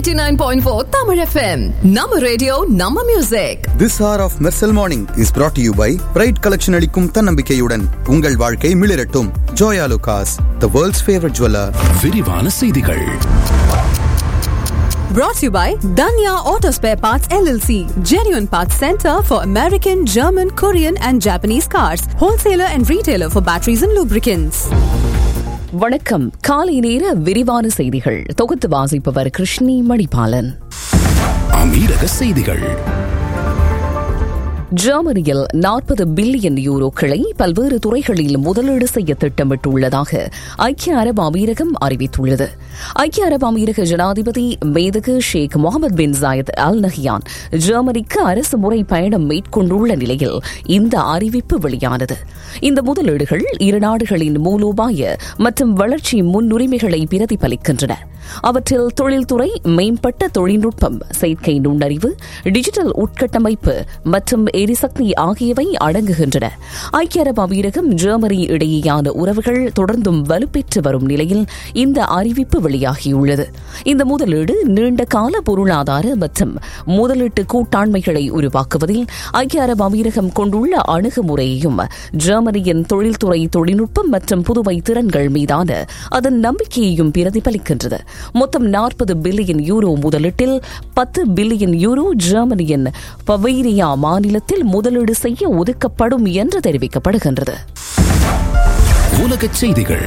89.4 Tamil FM. Nama radio, Nama music. This hour of Mersal Morning is brought to you by Pride Collection அளிக்கும் தன்னம்பிக்கையுடன் உங்கள் வாழ்க்கை மிளிரட்டும் Joya லுகாஸ் the world's favorite jeweler விரிவான செய்திகள் Brought to you by Danya Auto Spare Parts LLC. Genuine Parts Center for American, German, Korean and Japanese cars. Wholesaler and retailer for batteries and lubricants. வணக்கம் காலை நேர விரிவான செய்திகள் தொகுத்து வாசிப்பவர் கிருஷ்ணி மணிபாலன் அமீரக செய்திகள் ஜெர்மனியில் நாற்பது பில்லியன் யூரோக்களை பல்வேறு துறைகளில் முதலீடு செய்ய திட்டமிட்டுள்ளதாக ஐக்கிய அரபு அமீரகம் அறிவித்துள்ளது ஐக்கிய அரபு அமீரக ஜனாதிபதி மேதகு Sheikh Mohammed bin Zayed Al Nahyan ஜெர்மனிக்கு அரசு முறை பயணம் மேற்கொண்டுள்ள நிலையில் இந்த அறிவிப்பு வெளியானது இந்த முதலீடுகள் இரு நாடுகளின் மூலோபாய மற்றும் வளர்ச்சி முன்னுரிமைகளை பிரதிபலிக்கின்றன அவற்றில் தொழில்துறை மேம்பட்ட தொழில்நுட்பம் செயற்கை நுண்ணறிவு டிஜிட்டல் உட்கட்டமைப்பு மற்றும் எரிசக்தி ஆகியவை அடங்குகின்றன ஐக்கிய அரபு அமீரகம் ஜெர்மனி இடையேயான உறவுகள் தொடர்ந்தும் வலுப்பெற்று வரும் நிலையில் இந்த அறிவிப்பு வெளியாகியுள்ளது இந்த முதலீடு நீண்ட கால பொருளாதார மற்றும் முதலீட்டு கூட்டாண்மைகளை உருவாக்குவதில் ஐக்கிய அரபு அமீரகம் கொண்டுள்ள அணுகுமுறையையும் ஜெர்மனியின் தொழில்துறை தொழில்நுட்பம் மற்றும் புதுமை திறன்கள் மீதான அதன் நம்பிக்கையையும் பிரதிபலிக்கின்றது மொத்தம் நாற்பது பில்லியன் யூரோ முதலீட்டில் பத்து பில்லியன் யூரோ ஜெர்மனியின் பவேரியா மாநிலத்தில் முதலீடு செய்ய ஒதுக்கப்படும் என்று தெரிவிக்கப்படுகின்றது உலகச் செய்திகள்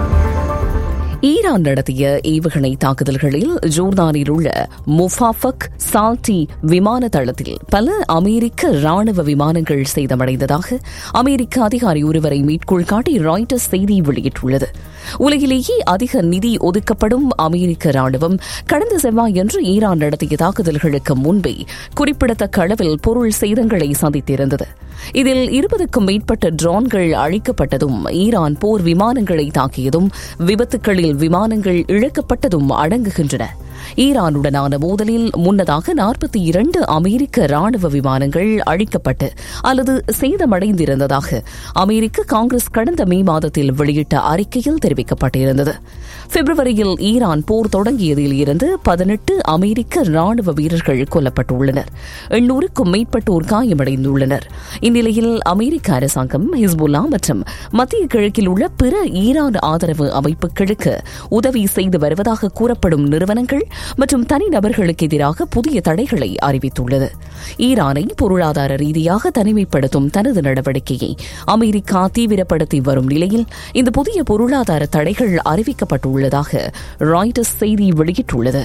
ஈரான் நடத்திய ஏவுகணை தாக்குதல்களில் ஜோர்தானில் உள்ள முஃபாஃபக் சால்டி விமான தளத்தில் பல அமெரிக்க ராணுவ விமானங்கள் சேதமடைந்ததாக அமெரிக்க அதிகாரி ஒருவரை மேற்கோள் காட்டி ராய்டர்ஸ் செய்தி வெளியிட்டுள்ளது உலகிலேயே அதிக நிதி ஒதுக்கப்படும் அமெரிக்க ராணுவம் கடந்த செவ்வாயன்று ஈரான் நடத்திய தாக்குதல்களுக்கு முன்பே குறிப்பிடத்தக்க அளவில் பொருள் சேதங்களை சந்தித்திருந்தது இதில் இருபதுக்கும் மேற்பட்ட ட்ரோன்கள் அழிக்கப்பட்டதும் ஈரான் போர் விமானங்களை தாக்கியதும் விபத்துக்களில் விமானங்கள் இழக்கப்பட்டதும் அடங்குகின்றன ஈரானுடனான மோதலில் முன்னதாக நாற்பத்தி இரண்டு அமெரிக்க ராணுவ விமானங்கள் அழிக்கப்பட்டு அல்லது சேதமடைந்திருந்ததாக அமெரிக்க காங்கிரஸ் கடந்த மே மாதத்தில் வெளியிட்ட அறிக்கையில் தெரிவிக்கப்பட்டிருந்தது பிப்ரவரியில் ஈரான் போர் தொடங்கியதில் இருந்து பதினெட்டு அமெரிக்க ராணுவ வீரர்கள் கொல்லப்பட்டுள்ளனர் எண்ணூறுக்கும் மேற்பட்டோர் காயமடைந்துள்ளனர் இந்நிலையில் அமெரிக்க அரசாங்கம் ஹிஸ்புல்லா மற்றும் மத்திய கிழக்கில் உள்ள பிற ஈரான் ஆதரவு அமைப்புகளுக்கு உதவி செய்து வருவதாக கூறப்படும் நிறுவனங்கள் மற்றும் தனிநபர்களுக்கு எதிராக புதிய தடைகளை அறிவித்துள்ளது ஈரானை பொருளாதார ரீதியாக தனிமைப்படுத்தும் தனது நடவடிக்கையை அமெரிக்கா தீவிரப்படுத்தி வரும் நிலையில் இந்த புதிய பொருளாதார தடைகள் அறிவிக்கப்பட்டுள்ளதாக ராய்டர்ஸ் செய்தி வெளியிட்டுள்ளது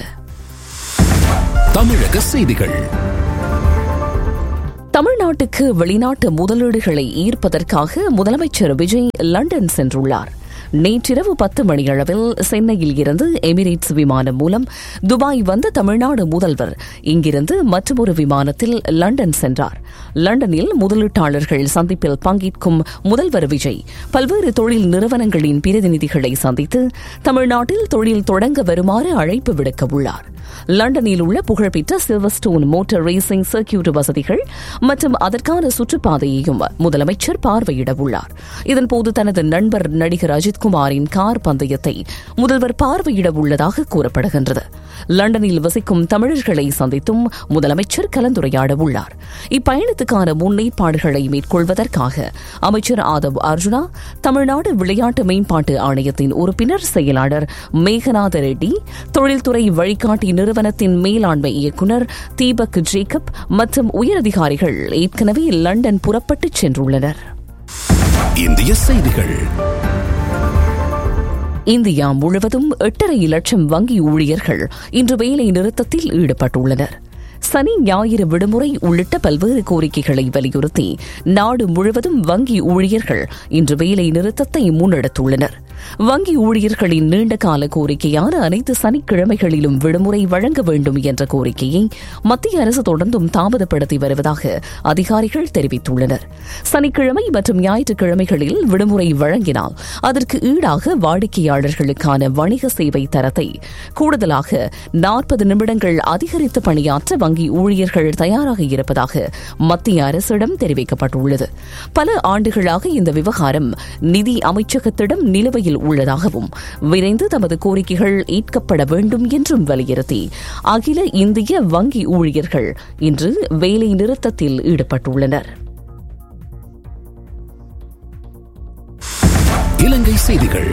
தமிழக செய்திகள் தமிழ்நாட்டுக்கு வெளிநாட்டு முதலீடுகளை ஈர்ப்பதற்காக முதலமைச்சர் விஜய் லண்டன் சென்றுள்ளார் நேற்றிரவு பத்து மணியளவில் சென்னையில் இருந்து எமிரேட்ஸ் விமானம் மூலம் துபாய் வந்த தமிழ்நாடு முதல்வர் இங்கிருந்து மற்றொரு விமானத்தில் லண்டன் சென்றார் லண்டனில் முதலீட்டாளர்கள் சந்திப்பில் பங்கேற்கும் முதல்வர் விஜய் பல்வேறு தொழில் நிறுவனங்களின் பிரதிநிதிகளை சந்தித்து தமிழ்நாட்டில் தொழில் தொடங்க வருமாறு அழைப்பு விடுக்க உள்ளார் லண்டனில் உள்ள புகழ்பெற்ற சில்வர்ஸ்டோன் மோட்டார் ரேசிங் சர்க்கியூட் வசதிகள் மற்றும் அதற்கான சுற்றுப்பாதையையும் முதலமைச்சர் பார்வையிட உள்ளார் இதன்போது தனது நண்பர் நடிகர் அஜித்குமாரின் கார் பந்தயத்தை முதல்வர் பார்வையிட உள்ளதாக கூறப்படுகின்றது லண்டனில் வசிக்கும் தமிழர்களை சந்தித்தும் முதலமைச்சர் கலந்துரையாட உள்ளார் இப்பயணத்துக்கான முன்னேற்பாடுகளை மேற்கொள்வதற்காக அமைச்சர் ஆதவ் அர்ஜுனா தமிழ்நாடு விளையாட்டு மேம்பாட்டு ஆணையத்தின் உறுப்பினர் செயலாளர் மேகநாத ரெட்டி தொழில்துறை வழிகாட்டி நிறுவனத்தின் மேலாண்மை இயக்குநர் தீபக் ஜேக்கப் மற்றும் உயரதிகாரிகள் ஏற்கனவே லண்டன் புறப்பட்டுச் சென்றுள்ளனர் இந்திய செய்திகள் இந்தியா முழுவதும் எட்டரை லட்சம் வங்கி ஊழியர்கள் இன்று வேலை நிறுத்தத்தில் ஈடுபட்டுள்ளனர் சனி ஞாயிறு விடுமுறை உள்ளிட்ட பல்வேறு கோரிக்கைகளை வலியுறுத்தி நாடு முழுவதும் வங்கி ஊழியர்கள் இன்று வேலை நிறுத்தத்தை முன்னெடுத்துள்ளனர் வங்கி ஊழியர்களின் நீண்டகால கோரிக்கையான அனைத்து சனிக்கிழமைகளிலும் விடுமுறை வழங்க வேண்டும் என்ற கோரிக்கையை மத்திய அரசு தொடர்ந்தும் தாமதப்படுத்தி வருவதாக அதிகாரிகள் தெரிவித்துள்ளனர் சனிக்கிழமை மற்றும் ஞாயிற்றுக்கிழமைகளில் விடுமுறை வழங்கினால் அதற்கு ஈடாக வாடிக்கையாளர்களுக்கான வணிக சேவை தரத்தை கூடுதலாக நாற்பது நிமிடங்கள் அதிகரித்து பணியாற்ற வங்கி ஊழியர்கள் தயாராக இருப்பதாக மத்திய அரசிடம் தெரிவிக்கப்பட்டுள்ளது பல ஆண்டுகளாக இந்த விவகாரம் நிதி அமைச்சகத்திடம் நிலுவையில் நிலையில் உள்ளதாகவும் விரைந்து தமது கோரிக்கைகள் ஏற்கப்பட வேண்டும் என்றும் வலியுறுத்தி அகில இந்திய வங்கி ஊழியர்கள் இன்று வேலை நிறுத்தத்தில் ஈடுபட்டுள்ளனர் இலங்கை செய்திகள்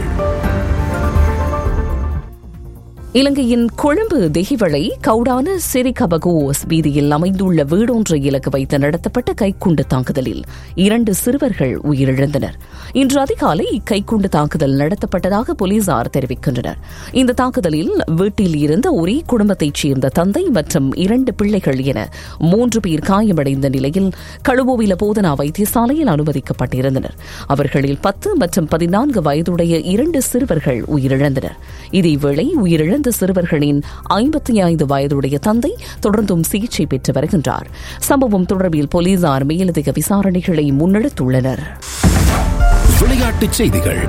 இலங்கையின் கொழும்பு தெஹிவளை கவுடான செரிகபகோஸ் வீதியில் அமைந்துள்ள வீடொன்றை இலக்கு வைத்து நடத்தப்பட்ட கைக்குண்டு தாக்குதலில் இரண்டு சிறுவர்கள் உயிரிழந்தனர் இன்று அதிகாலை இக்கைக்குண்டு தாக்குதல் நடத்தப்பட்டதாக போலீசார் தெரிவிக்கின்றனர் இந்த தாக்குதலில் வீட்டில் இருந்த ஒரே குடும்பத்தைச் சேர்ந்த தந்தை மற்றும் இரண்டு பிள்ளைகள் என மூன்று பேர் காயமடைந்த நிலையில் கழுவோவில போதனா வைத்தியசாலையில் அனுமதிக்கப்பட்டிருந்தனர் அவர்களில் பத்து மற்றும் பதினான்கு வயதுடைய இரண்டு சிறுவர்கள் உயிரிழந்தனர் இதேவேளை உயிரிழந்த சிறுவர்களின் ஐம்பத்தி ஐந்து வயதுடைய தந்தை தொடர்ந்தும் சிகிச்சை பெற்று வருகின்றார் சம்பவம் தொடர்பில் போலீசார் மேலதிக விசாரணைகளை முன்னெடுத்துள்ளனர் விளையாட்டுச் செய்திகள்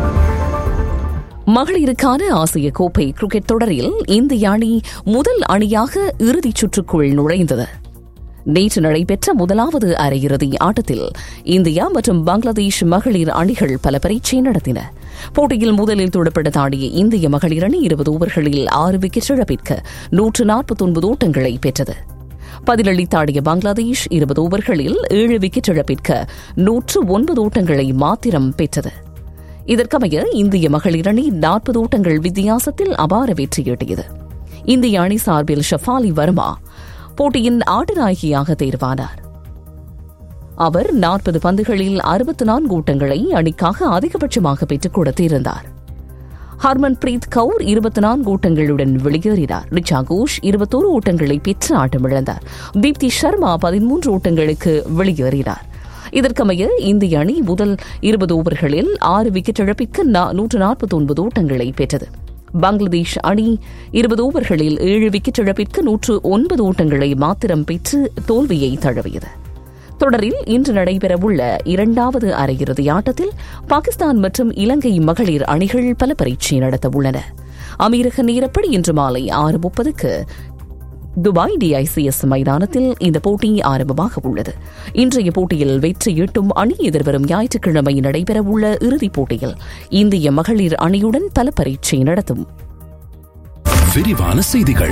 மகளிருக்கான ஆசிய கோப்பை கிரிக்கெட் தொடரில் இந்திய அணி முதல் அணியாக இறுதிச் சுற்றுக்குள் நுழைந்தது நேற்று நடைபெற்ற முதலாவது அரையிறுதி ஆட்டத்தில் இந்தியா மற்றும் பங்களாதேஷ் மகளிர் அணிகள் பல பரீட்சை நடத்தின போட்டியில் முதலில் துடுப்படுத்த ஆடிய இந்திய மகளிர் அணி இருபது ஓவர்களில் ஆறு விக்கெட் இழப்பிற்கு நூற்று நாற்பத்தொன்பது ஓட்டங்களை பெற்றது பதிலளித்தாடிய பங்களாதேஷ் இருபது ஓவர்களில் ஏழு விக்கெட் இழப்பிற்கு நூற்று ஒன்பது ஓட்டங்களை மாத்திரம் பெற்றது இதற்கமைய இந்திய மகளிர் அணி நாற்பது ஓட்டங்கள் வித்தியாசத்தில் அபார வெற்றியீட்டியது இந்திய அணி சார்பில் ஷஃபாலி வர்மா போட்டியின் ஆட்டநாயகியாக தேர்வானார் அவர் நாற்பது பந்துகளில் அறுபத்தி நான்கு ஓட்டங்களை அணிக்காக அதிகபட்சமாக பெற்றுக் கொடுத்திருந்தார் ஹர்மன் பிரீத் கவுர் இருபத்தி நான்கு ஓட்டங்களுடன் வெளியேறினார் ரிச்சா கோஷ் இருபத்தோரு ஓட்டங்களை பெற்று ஆட்டமிழந்தார் தீப்தி சர்மா பதிமூன்று ஓட்டங்களுக்கு வெளியேறினார் இதற்கமைய இந்திய அணி முதல் இருபது ஓவர்களில் ஆறு விக்கெட் இழப்பிற்கு நூற்று நாற்பத்தி ஒன்பது ஓட்டங்களை பெற்றது பங்களாதேஷ் அணி இருபது ஓவர்களில் ஏழு விக்கெட் இழப்பிற்கு நூற்று ஒன்பது ஓட்டங்களை மாத்திரம் பெற்று தோல்வியை தழுவியது தொடரில் இன்று நடைபெறவுள்ள இரண்டாவது அரையிறுதி ஆட்டத்தில் பாகிஸ்தான் மற்றும் இலங்கை மகளிர் அணிகள் பல பரீட்சை நடத்தவுள்ளன அமீரக நேரப்படி இன்று மாலை ஆறு முப்பதுக்கு துபாய் டிஐசிஎஸ் மைதானத்தில் இந்த போட்டி ஆரம்பமாக உள்ளது இன்றைய போட்டியில் வெற்றி ஈட்டும் அணி எதிர்வரும் ஞாயிற்றுக்கிழமை நடைபெறவுள்ள இறுதிப் போட்டியில் இந்திய மகளிர் அணியுடன் பல பரீட்சை நடத்தும் விரிவான செய்திகள்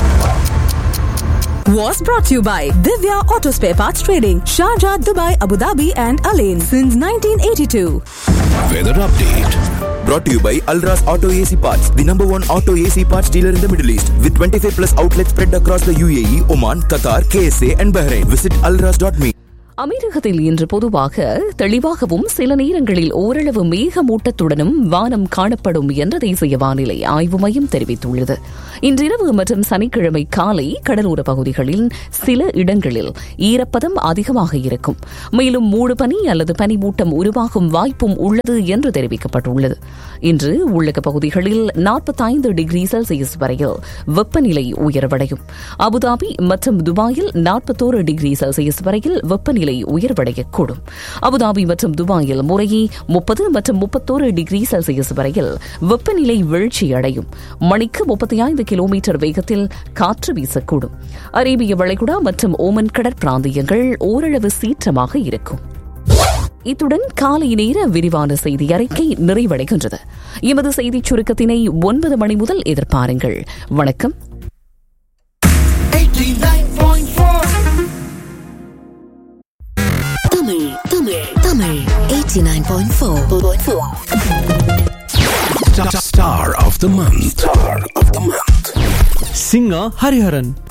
Was brought to you by Divya Auto Spare Parts Trading, Sharjah, Dubai, Abu Dhabi, and Alain since 1982. Weather update Brought to you by Alras Auto AC Parts, the number one auto AC parts dealer in the Middle East, with 25 plus outlets spread across the UAE, Oman, Qatar, KSA, and Bahrain. Visit alras.me. அமீரகத்தில் இன்று பொதுவாக தெளிவாகவும் சில நேரங்களில் ஓரளவு மேகமூட்டத்துடனும் வானம் காணப்படும் என்று தேசிய வானிலை ஆய்வு மையம் தெரிவித்துள்ளது இன்றிரவு மற்றும் சனிக்கிழமை காலை கடலோர பகுதிகளில் சில இடங்களில் ஈரப்பதம் அதிகமாக இருக்கும் மேலும் மூடு பனி அல்லது பனிமூட்டம் உருவாகும் வாய்ப்பும் உள்ளது என்று தெரிவிக்கப்பட்டுள்ளது இன்று உள்ளக பகுதிகளில் நாற்பத்தைந்து டிகிரி செல்சியஸ் வரையில் வெப்பநிலை உயர்வடையும் அபுதாபி மற்றும் துபாயில் நாற்பத்தோரு டிகிரி செல்சியஸ் வரையில் வெப்பநிலை உயர்வடையக்கூடும் அபுதாபி மற்றும் துபாயில் முறையே முப்பது மற்றும் முப்பத்தோரு டிகிரி செல்சியஸ் வரையில் வெப்பநிலை வீழ்ச்சியடையும் மணிக்கு முப்பத்தி ஐந்து கிலோமீட்டர் வேகத்தில் காற்று வீசக்கூடும் அரேபிய வளைகுடா மற்றும் ஓமன் கடற்பிராந்தியங்கள் ஓரளவு சீற்றமாக இருக்கும் இத்துடன் காலை நேர விரிவான செய்தி அறிக்கை நிறைவடைகின்றது எமது செய்திச் சுருக்கத்தினை ஒன்பது மணி முதல் எதிர்பாருங்கள் வணக்கம் Tamil Tamil Tamil 89.4 Star of the month. Star of the month. singer Hariharan.